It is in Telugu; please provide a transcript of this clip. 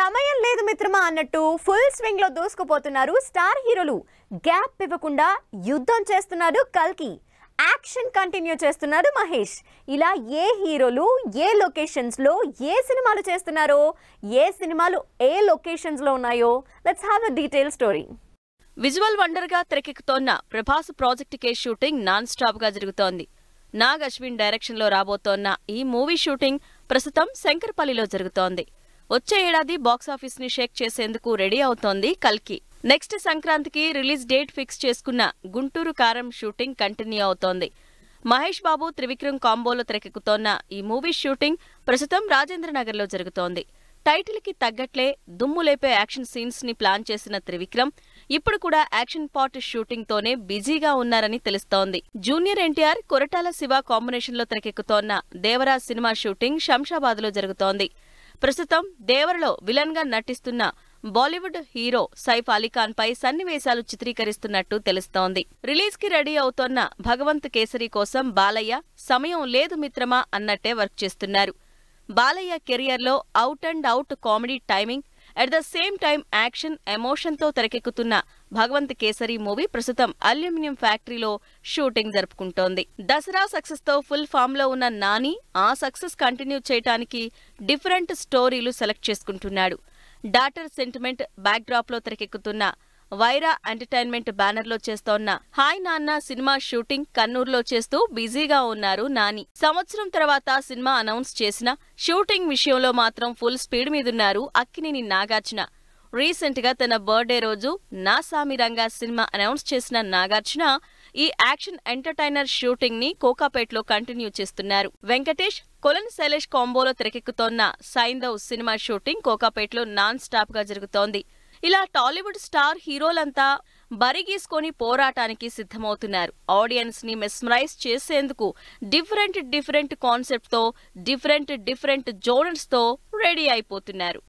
సమయం లేదు మిత్రమా అన్నట్టు ఫుల్ స్వింగ్ లో దూసుకుపోతున్నారు స్టార్ హీరోలు గ్యాప్ ఇవ్వకుండా యుద్ధం చేస్తున్నారు కల్కి యాక్షన్ కంటిన్యూ చేస్తున్నారు మహేష్ ఇలా ఏ హీరోలు ఏ లొకేషన్స్ లో ఏ సినిమాలు చేస్తున్నారో ఏ సినిమాలు ఏ లొకేషన్స్ లో ఉన్నాయో let's have a detail story visual wonder గా తెరకెక్కుతోన్న Prabhas project K shooting non stop గా జరుగుతోంది నాగ్ అశ్విన్ డైరెక్షన్ లో రాబోతోన్న ఈ మూవీ షూటింగ్ ప్రస్తుతం శంకర్పల్లిలో జరుగుతోంది వచ్చే ఏడాది బాక్సాఫీస్ ని షేక్ చేసేందుకు రెడీ అవుతోంది కల్కి నెక్స్ట్ సంక్రాంతికి రిలీజ్ డేట్ ఫిక్స్ చేసుకున్న గుంటూరు కారం షూటింగ్ కంటిన్యూ అవుతోంది మహేష్ బాబు త్రివిక్రమ్ కాంబోలో తెరకెక్కుతోన్న ఈ మూవీ షూటింగ్ ప్రస్తుతం రాజేంద్రనగర్లో జరుగుతోంది టైటిల్ కి తగ్గట్లే దుమ్ము లేపే యాక్షన్ సీన్స్ ని ప్లాన్ చేసిన త్రివిక్రమ్ ఇప్పుడు కూడా యాక్షన్ పార్ట్ షూటింగ్ తోనే బిజీగా ఉన్నారని తెలుస్తోంది జూనియర్ ఎన్టీఆర్ కొరటాల శివ కాంబినేషన్ లో తెరకెక్కుతోన్న దేవరా సినిమా షూటింగ్ శంషాబాద్ లో జరుగుతోంది ప్రస్తుతం దేవరలో విలన్ గా నటిస్తున్న బాలీవుడ్ హీరో సైఫ్ అలీఖాన్ పై సన్నివేశాలు చిత్రీకరిస్తున్నట్టు తెలుస్తోంది రిలీజ్ కి రెడీ అవుతోన్న భగవంత్ కేసరి కోసం బాలయ్య సమయం లేదు మిత్రమా అన్నట్టే వర్క్ చేస్తున్నారు బాలయ్య కెరియర్లో out and out comedy timing at the same time action ఎమోషన్తో తెరకెక్కుతున్న భగవంత్ కేసరి మూవీ ప్రస్తుతం అల్యూమినియం ఫ్యాక్టరీలో షూటింగ్ జరుపుకుంటోంది దసరా సక్సెస్ తో ఫుల్ ఫామ్ లో ఉన్న నాని ఆ సక్సెస్ కంటిన్యూ చేయటానికి డిఫరెంట్ స్టోరీలు సెలెక్ట్ చేసుకుంటున్నాడు డాటర్ సెంటిమెంట్ బ్యాక్డ్రాప్ లో తెరకెక్కుతున్న వైరా ఎంటర్టైన్మెంట్ బ్యానర్ లో చేస్తోన్న హాయ్ నాన్న సినిమా షూటింగ్ కన్నూరులో చేస్తూ బిజీగా ఉన్నారు నాని సంవత్సరం తర్వాత సినిమా అనౌన్స్ చేసిన షూటింగ్ విషయంలో మాత్రం ఫుల్ స్పీడ్ మీదున్నారు అక్కినేని నాగార్జున రీసెంట్ గా తన బర్త్డే రోజు నా సామిరంగా సినిమా అనౌన్స్ చేసిన నాగార్జున ఈ యాక్షన్ ఎంటర్టైనర్ షూటింగ్ ని కోకాపేట్లో కంటిన్యూ చేస్తున్నారు వెంకటేష్ కొలన్ శైలేష్ కాంబోలో తెరకెక్కుతోన్న సైందవ్ సినిమా షూటింగ్ కోకాపేట్లో నాన్ స్టాప్ గా జరుగుతోంది ఇలా టాలీవుడ్ స్టార్ హీరోలంతా బరిగీసుకొని పోరాటానికి సిద్ధమవుతున్నారు ఆడియన్స్ ని మెస్మరైజ్ చేసేందుకు డిఫరెంట్ డిఫరెంట్ కాన్సెప్ట్ తో డిఫరెంట్ డిఫరెంట్ జోనర్స్ తో రెడీ అయిపోతున్నారు